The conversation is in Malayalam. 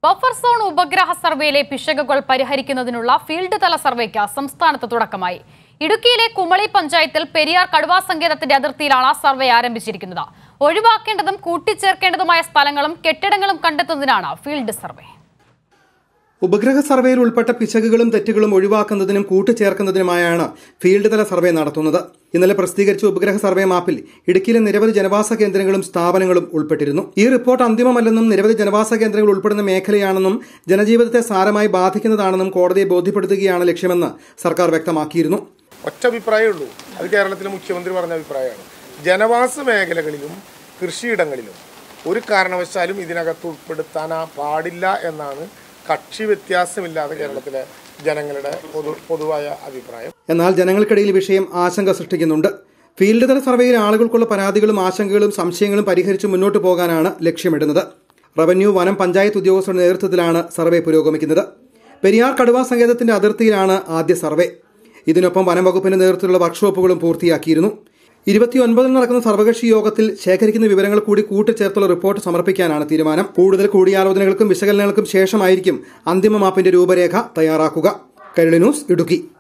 ബഫർ സോൺ ഉപഗ്രഹ സർവേയിലെ പിശകുകൾ പരിഹരിക്കുന്നതിനുള്ള ഫീൽഡ് തല സർവേക്ക് സംസ്ഥാനത്ത് തുടക്കമായി ഇടുക്കിയിലെ കുമളി പഞ്ചായത്തിൽ പെരിയാർ കടുവാ സങ്കേതത്തിന്റെ അതിർത്തിയിലാണ് സർവേ ആരംഭിച്ചിരിക്കുന്നത് ഒഴിവാക്കേണ്ടതും കൂട്ടിച്ചേർക്കേണ്ടതുമായ സ്ഥലങ്ങളും കെട്ടിടങ്ങളും കണ്ടെത്തുന്നതിനാണ് ഫീൽഡ് സർവേ ഉപഗ്രഹ സർവേയിൽ ഉൾപ്പെട്ട പിശകുകളും തെറ്റുകളും ഒഴിവാക്കുന്നതിനും കൂട്ടിച്ചേർക്കുന്നതിനുമായാണ് ഫീൽഡ് തല സർവേ നടത്തുന്നത് ഇന്നലെ പ്രസിദ്ധീകരിച്ച ഉപഗ്രഹ സർവേ മാപ്പിൽ ഇടുക്കിയിലെ നിരവധി ജനവാസ കേന്ദ്രങ്ങളും സ്ഥാപനങ്ങളും ഉൾപ്പെട്ടിരുന്നു ഈ റിപ്പോർട്ട് അന്തിമമല്ലെന്നും നിരവധി ജനവാസ കേന്ദ്രങ്ങൾ ഉൾപ്പെടുന്ന മേഖലയാണെന്നും ജനജീവിതത്തെ സാരമായി ബാധിക്കുന്നതാണെന്നും കോടതിയെ ബോധ്യപ്പെടുത്തുകയാണ് ലക്ഷ്യമെന്ന് സർക്കാർ വ്യക്തമാക്കിയിരുന്നു ഒറ്റ അഭിപ്രായമേ ഉള്ളൂ അത് കേരളത്തിലെ മുഖ്യമന്ത്രി പറഞ്ഞ അഭിപ്രായമാണ് ജനവാസ മേഖലകളിലും കൃഷിയിടങ്ങളിലും ഒരു കാരണവശാലും ഇതിനകത്ത് ഉൾപ്പെടുത്താൻ പാടില്ല എന്നാണ് കക്ഷി വ്യത്യാസമില്ലാതെ കേരളത്തിലെ ജനങ്ങളുടെ പൊതു പൊതുവായ അഭിപ്രായം എന്നാൽ ജനങ്ങൾക്കിടയിൽ ഈ വിഷയം ആശങ്ക സൃഷ്ടിക്കുന്നുണ്ട് ഫീൽഡ് തല സർവേയിൽ ആളുകൾക്കുള്ള പരാതികളും ആശങ്കകളും സംശയങ്ങളും പരിഹരിച്ച് മുന്നോട്ട് പോകാനാണ് ലക്ഷ്യമിടുന്നത് റവന്യൂ വനം പഞ്ചായത്ത് ഉദ്യോഗസ്ഥരുടെ നേതൃത്വത്തിലാണ് സർവേ പുരോഗമിക്കുന്നത് പെരിയാർ കടുവാ സങ്കേതത്തിന്റെ അതിർത്തിയിലാണ് ആദ്യ സർവേ ഇതിനൊപ്പം വനം വകുപ്പിന്റെ നേതൃത്വത്തിലുള്ള വർക്ക്ഷോപ്പുകളും പൂർത്തിയാക്കിയിരുന്നു ഇരുപത്തിയൊൻപതിന് നടക്കുന്ന സർവകക്ഷി യോഗത്തിൽ ശേഖരിക്കുന്ന വിവരങ്ങൾ കൂടി കൂട്ടിച്ചേർത്തുള്ള റിപ്പോർട്ട് സമർപ്പിക്കാനാണ് തീരുമാനം കൂടുതൽ കൂടിയാലോചനകൾക്കും വിശകലനങ്ങൾക്കും ശേഷമായിരിക്കും അന്തിമ മാപ്പിന്റെ രൂപരേഖ തയ്യാറാക്കുക കൈരളി ന്യൂസ് ഇടുക്കി